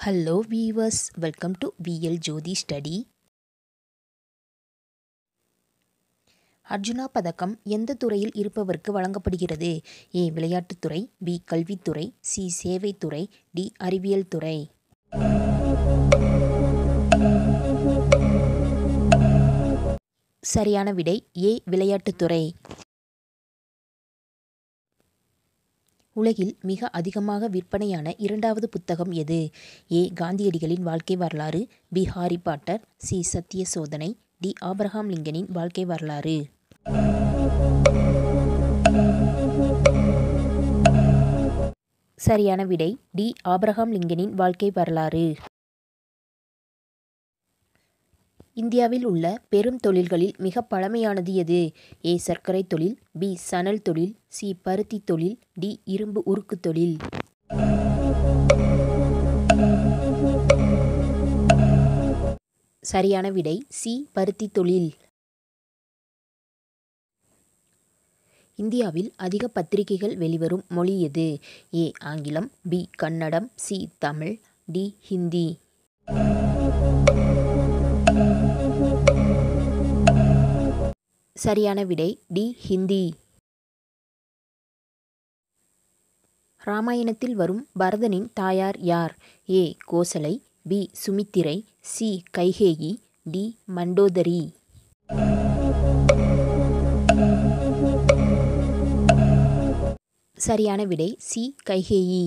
hello viewers welcome to VL Jothi study Arjuna பதக்கம் எந்த துறையில் இருப்பவருக்கு வழங்கப்படுகிறது ஏ விளையாட்டுத்துறை பி கல்வித்துறை சி சேவைத்துறை டி அறிவியல் துறை சரியான விடை ஏ விளையாட்டுத்துறை உலகில் மிக அதிகமாக விற்பனையான இரண்டாவது புத்தகம் எது ஏ காந்தியடிகளின் வாழ்க்கை வரலாறு பி ஹாரி பாட்டர் சி சத்திய சோதனை டி ஆப்ரஹாம் லிங்கனின் வாழ்க்கை வரலாறு சரியான விடை டி ஆப்ரஹாம் லிங்கனின் வாழ்க்கை வரலாறு இந்தியாவில் உள்ள பெரும் தொழில்களில் மிக பழமையானது எது ஏ சர்க்கரை தொழில் பி சணல் தொழில் சி பருத்தி தொழில் டி இரும்பு உருக்கு தொழில் சரியான விடை சி பருத்தி தொழில் இந்தியாவில் அதிக பத்திரிகைகள் வெளிவரும் மொழி எது ஏ ஆங்கிலம் B Kannadam C Tamil D Hindi சரியான விடை டி ஹிந்தி ராமாயணத்தில் வரும் பரதனின் தாயார் யார் A Kosalai B Sumithrai C Kaikeyi D Mandodari சரியான விடை சி கைகேயி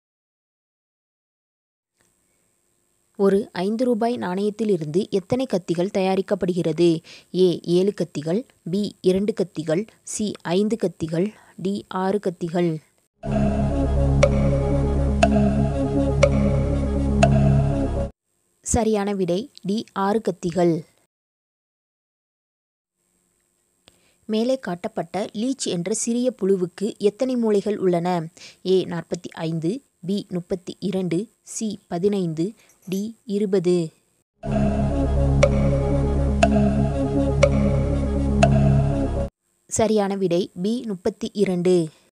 ஒரு ஐந்து ரூபாய் நாணயத்திலிருந்து எத்தனை கத்திகள் தயாரிக்கப்படுகிறது ஏ ஏழு கத்திகள் பி இரண்டு கத்திகள் சி ஐந்து கத்திகள் டி ஆறு கத்திகள் சரியான விடை டி ஆறு கத்திகள் மேலே காட்டப்பட்ட லீச் என்ற சிறிய புழுவுக்கு எத்தனை மூளைகள் உள்ளன ஏ நாற்பத்தி ஐந்து பி முப்பத்தி இரண்டு சி பதினைந்து டி இருபது சரியான விடை பி முப்பத்தி இரண்டு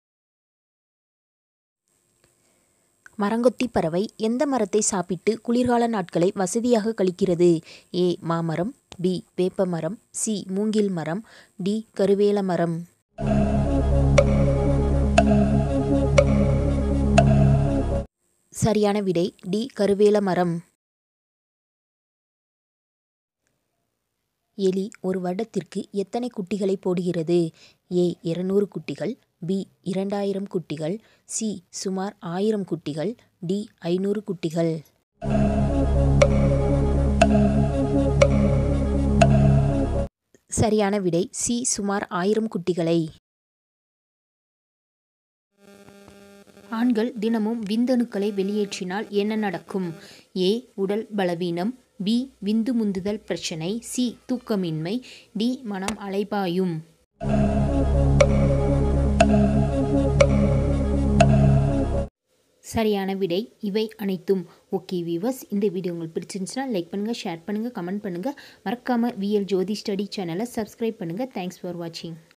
மரங்கொத்தி பறவை எந்த மரத்தை சாப்பிட்டு குளிர்கால நாட்களை வசதியாக கழிக்கிறது ஏ மாமரம் பி வேப்ப மரம் சி மூங்கில் மரம் டி கருவேல மரம் சரியான விடை டி கருவேல மரம் எலி ஒரு வருடத்திற்கு எத்தனை குட்டிகளை போடுகிறது ஏ இருநூறு குட்டிகள் பி இரண்டாயிரம் குட்டிகள் சி சுமார் ஆயிரம் குட்டிகள் டி ஐநூறு குட்டிகள் சரியான விடை சி சுமார் ஆயிரம் குட்டிகளை ஆண்கள் தினமும் விந்தணுக்களை வெளியேற்றினால் என்ன நடக்கும் ஏ உடல் பலவீனம் பி விந்து முந்துதல் பிரச்சனை சி தூக்கமின்மை டி மனம் அலைபாயும் சரியான விடை இவை அனைத்தும் ஓகே வீவர்ஸ் இந்த வீடியோ உங்களுக்கு பிடிச்சிருந்துச்சுன்னா லைக் பண்ணுங்கள் ஷேர் பண்ணுங்கள் கமெண்ட் பண்ணுங்கள் மறக்காமல் விஎல் ஜோதி ஸ்டடி சேனலை சப்ஸ்கிரைப் பண்ணுங்கள் தேங்க்ஸ் ஃபார் வாட்சிங்